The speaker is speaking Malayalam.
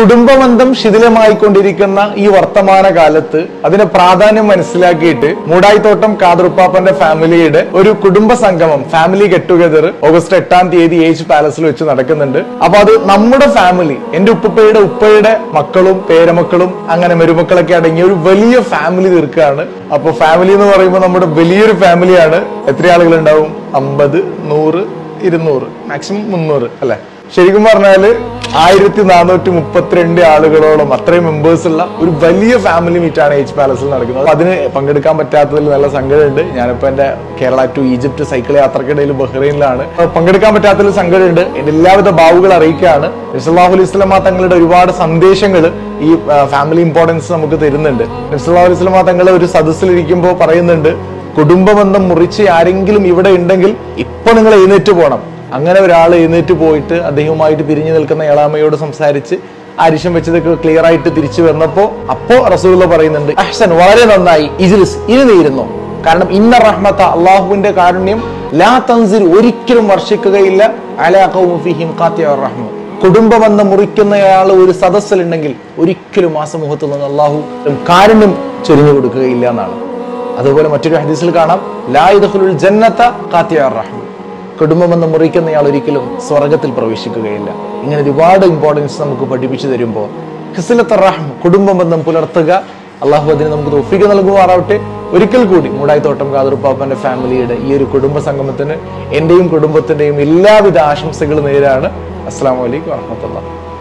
കുടുംബബന്ധം ശിഥിലമായിക്കൊണ്ടിരിക്കുന്ന ഈ വർത്തമാന കാലത്ത് അതിന്റെ പ്രാധാന്യം മനസ്സിലാക്കിയിട്ട് മൂടായിത്തോട്ടം കാതറുപ്പാപ്പന്റെ ഫാമിലിയുടെ ഒരു കുടുംബ സംഗമം ഫാമിലി ഗെറ്റ് ടുഗദർ ഓഗസ്റ്റ് എട്ടാം തീയതി ഏജ് പാലസിൽ വെച്ച് നടക്കുന്നുണ്ട് അപ്പൊ അത് നമ്മുടെ ഫാമിലി എന്റെ ഉപ്പയുടെ ഉപ്പയുടെ മക്കളും പേരമക്കളും അങ്ങനെ മരുമക്കളൊക്കെ അടങ്ങിയ ഒരു വലിയ ഫാമിലി തീർക്കുകയാണ് അപ്പൊ ഫാമിലി എന്ന് പറയുമ്പോൾ നമ്മുടെ വലിയൊരു ഫാമിലിയാണ് എത്ര ആളുകൾ ഉണ്ടാവും അമ്പത് നൂറ് ഇരുന്നൂറ് മാക്സിമം മുന്നൂറ് അല്ലെ ശരിക്കും പറഞ്ഞാല് ആയിരത്തി നാനൂറ്റി മുപ്പത്തിരണ്ട് ആളുകളോളം അത്രയും മെമ്പേഴ്സ് ഉള്ള ഒരു വലിയ ഫാമിലി മീറ്റ് ആണ് എച്ച് പാലസിൽ നടക്കുന്നത് അപ്പൊ അതിന് പങ്കെടുക്കാൻ പറ്റാത്തതിൽ നല്ല സങ്കടമുണ്ട് ഞാനിപ്പോ എന്റെ കേരള ടു ഈജിപ്റ്റ് സൈക്കിൾ യാത്രക്കിടയിൽ ബഹ്റൈനിലാണ് അപ്പൊ പങ്കെടുക്കാൻ പറ്റാത്തതിൽ സങ്കടമുണ്ട് എന്റെ എല്ലാവിധ ഭാവുകൾ അറിയിക്കുകയാണ് നബ്സല്ലാഹു അലൈഹി സ്വലമ തങ്ങളുടെ ഒരുപാട് സന്ദേശങ്ങൾ ഈ ഫാമിലി ഇമ്പോർട്ടൻസ് നമുക്ക് തരുന്നുണ്ട് നബ്സല്ലാഹു അലൈഹി സ്വലമ തങ്ങൾ ഒരു സദസ്സിലിരിക്കുമ്പോൾ പറയുന്നുണ്ട് കുടുംബബന്ധം മുറിച്ച് ആരെങ്കിലും ഇവിടെ ഉണ്ടെങ്കിൽ ഇപ്പൊ നിങ്ങൾ എഴുന്നേറ്റ് പോകണം അങ്ങനെ ഒരാൾ എഴുന്നേറ്റ് പോയിട്ട് അദ്ദേഹവുമായിട്ട് പിരിഞ്ഞു നിൽക്കുന്ന ഏളാമയോട് സംസാരിച്ച് അരിശം വെച്ചതൊക്കെ ക്ലിയർ ആയിട്ട് തിരിച്ചു വന്നപ്പോ അപ്പോ റസൂലുള്ള പറയുന്നുണ്ട് അഹ്സൻ വളരെ നന്നായി ഇജ്ലിസ് ഇനി നീരുന്നു കാരണം ഇന്ന റഹ്മത്ത അള്ളാഹുവിന്റെ കാരുണ്യം ലാ തൻസിർ ഒരിക്കലും വർഷിക്കുകയില്ല അലാ ഖൗമി ഫീഹിം ഖാത്തിയ റഹ്മ കുടുംബബന്ധം മുറിക്കുന്നയാൾ ഒരു സദസ്സിലുണ്ടെങ്കിൽ ഒരിക്കലും ആ സമൂഹത്തിൽ നിന്ന് അള്ളാഹു കാരുണ്യം ചൊരിഞ്ഞു കൊടുക്കുകയില്ല എന്നാണ് അതുപോലെ മറ്റൊരു ഹദീസിൽ കാണാം ലായുദുൽ ജന്നത്ത ഖാത്തിയ റഹ്മ കുടുംബബന്ധം മുറിക്കുന്നയാൾ ഒരിക്കലും സ്വർഗത്തിൽ പ്രവേശിക്കുകയില്ല ഇങ്ങനെ ഒരുപാട് ഇമ്പോർട്ടൻസ് നമുക്ക് പഠിപ്പിച്ചു തരുമ്പോൾ ഹിസ്ലത്ത് റഹ്മ കുടുംബബന്ധം പുലർത്തുക അള്ളാഹു അതിന് നമുക്ക് തൊഫിക്ക് നൽകുമാറാവട്ടെ ഒരിക്കൽ കൂടി മൂടായിത്തോട്ടം കാതറുപ്പാപ്പന്റെ ഫാമിലിയുടെ ഈ ഒരു കുടുംബ സംഗമത്തിന് എന്റെയും കുടുംബത്തിന്റെയും എല്ലാവിധ ആശംസകളും നേരാണ് അസ്സാം വലൈക്കും വാഹമത്തുള്ള